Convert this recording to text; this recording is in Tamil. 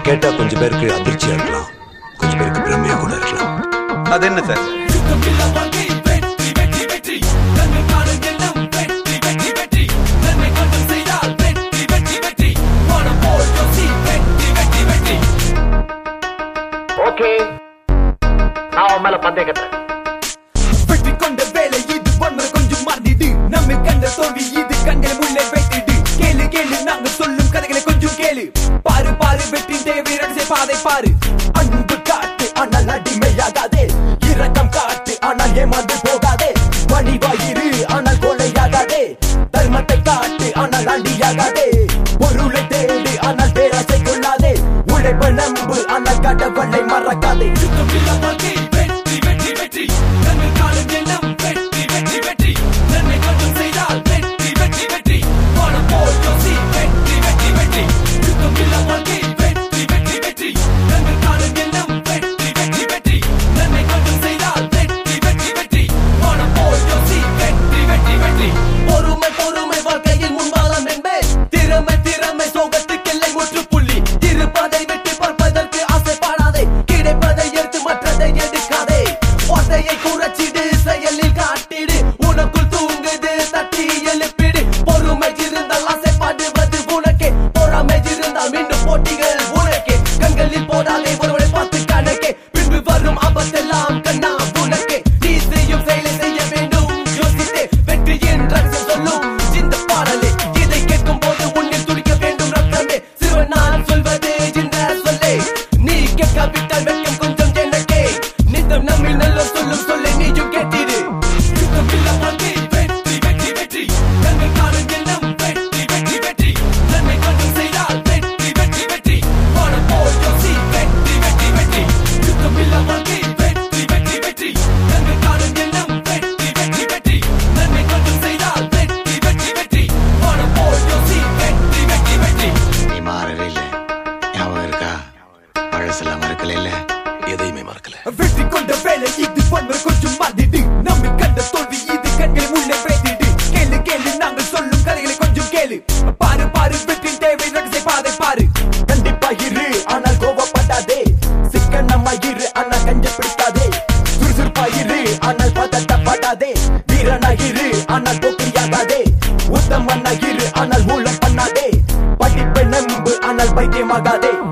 கேட்டா கொஞ்சம் பேருக்கு அதிர்ச்சியா இருக்கலாம் கொஞ்சம் பேருக்கு பிரமையா கூட இருக்கலாம் அது என்ன சார் ஓகே நான் அவன் மேல பந்தய கட்டுறேன் வெற்றி கொண்ட வேலை இது ஒன்று கொஞ்சம் மாறிடு நம்மை கண்ட தோல்வி இது கண்களை முள்ளே வெட்டிடு கேளு கேளு நாங்க சொல்லும் கதைகளை கொஞ்சம் கேளு பாரு பாரு வெற்றி தேவை ரகசிய பாதை பாரு அன்பு காட்டு ஆனால் அடிமையாகாதே இரக்கம் காட்டு ஆனால் ஏமாந்து போகாதே பணிவாயிரு ஆனால் கொலையாகாதே தர்மத்தை காட்டு ஆனால் அண்டியாகாதே பொருளை தேடு ஆனால் பேராசை கொள்ளாதே உழைப்ப நம்பு ஆனால் கடவுளை மறக்காதே வெற்றி வெற்றி வெற்றி நன்மை காணும் எண்ணம் வெற்றி வெற்றி வெற்றி நன்மை கொஞ்சம் செய்தால் வெற்றி வெற்றி வெற்றி போன போல் யோசி வெற்றி வெற்றி வெற்றி யுத்தம் இல்லா வாழ்க்கை வெற்றி வெற்றி வெற்றி நன்மை காணும் எண்ணம் வெற்றி வெற்றி வெற்றி நன்மை கொஞ்சம் செய்தால் வெற்றி வெற்றி வெற்றி போன போல் யோசி வெற்றி வெற்றி வெற்றி பொறுமை பொறுமை வாழ்க்கையில் முன்பாலம் என்பேன் திறமை திறமை சோகத்துக்கு இல்லை முற்றுப்புள்ளி இருப்பதை விட்டு பார்ப்பதற்கு ஆசைப்படாதே கிடைப்பதை எடுத்து மற்றதை எடுக்காதே ஓட்டையை குறைச்சிடு செயலில் காட்டிடு உனக்குள் தூங்குது தட்டி எழுப்பிடு பொறுமை இருந்தால் ஆசைப்படுவது உனக்கே பொறாமை இருந்தால் மீண்டும் போட்டிகள் உனக்கே கண்களில் போடாதே ஒருவரை பார்த்து கணக்கே பின்பு வரும் ஆபத்தெல்லாம் கண்ணா உனக்கே நீ செய்யும் செயலை செய்ய வேண்டும் யோசித்தே வெற்றி என்ற சொல்லும் இந்த பாடலே இதை கேட்கும் போது உன்னில் துடிக்க வேண்டும் ரத்தமே சிறுவன் நான் சொல்வது இந்த சொல்லே நீ கேட்காவிட்டால் வெட்கம் கொஞ்சம் எனக்கே நித்தம் நம்மில் நல்ல சொல்லும் சொல்லை நீயும் கேட்டிடு யுத்தம் இல்லா வாழ்க்கை வெற்றி வெற்றி வெற்றி நன்மை காணும் எண்ணம் வெற்றி வெற்றி வெற்றி நன்மை கொஞ்சம் செய்தால் வெற்றி வெற்றி வெற்றி போன போல் யோசி வெற்றி வெற்றி வெற்றி யுத்தம் இல்லா வாழ்க்கை வெற்றி வெற்றி வெற்றி நன்மை காணும் எண்ணம் வெற்றி வெற்றி வெற்றி நன்மை கொஞ்சம் செய்தால் வெற்றி வெற்றி வெற்றி போன போல் யோசி வெற்றி வெற்றி வெற்றி நீ மாறவே இல்லை ஞாபகம் இருக்கா பழசெல்லாம் மறக்கல இல்ல எதையுமே மறக்கல வெற்றி கொண்ட வேலை இது பொன்மை கொஞ்சம் மாறிடு நம்மை கண்ட தோல்வி இது கண்களை உள்ளே பேசிடு கேளு கேளு நாங்கள் சொல்லும் கதைகளை கொஞ்சம் கேளு பாரு பாரு வெற்றி தேவை ரகசிய பாதை பாரு கண்டிப்பா இரு ஆனால் கோவப்படாதே சிக்கனமா இரு ஆனால் கஞ்ச பிடிக்காதே சுறுசுறுப்பா இரு ஆனால் பதட்டப்படாதே வீரனா இரு ஆனால் போக்கிரியாகாதே உத்தமனா இரு ஆனால் ஊழல் பண்ணாதே படிப்பை நம்பு ஆனால் பைத்தியமாகாதே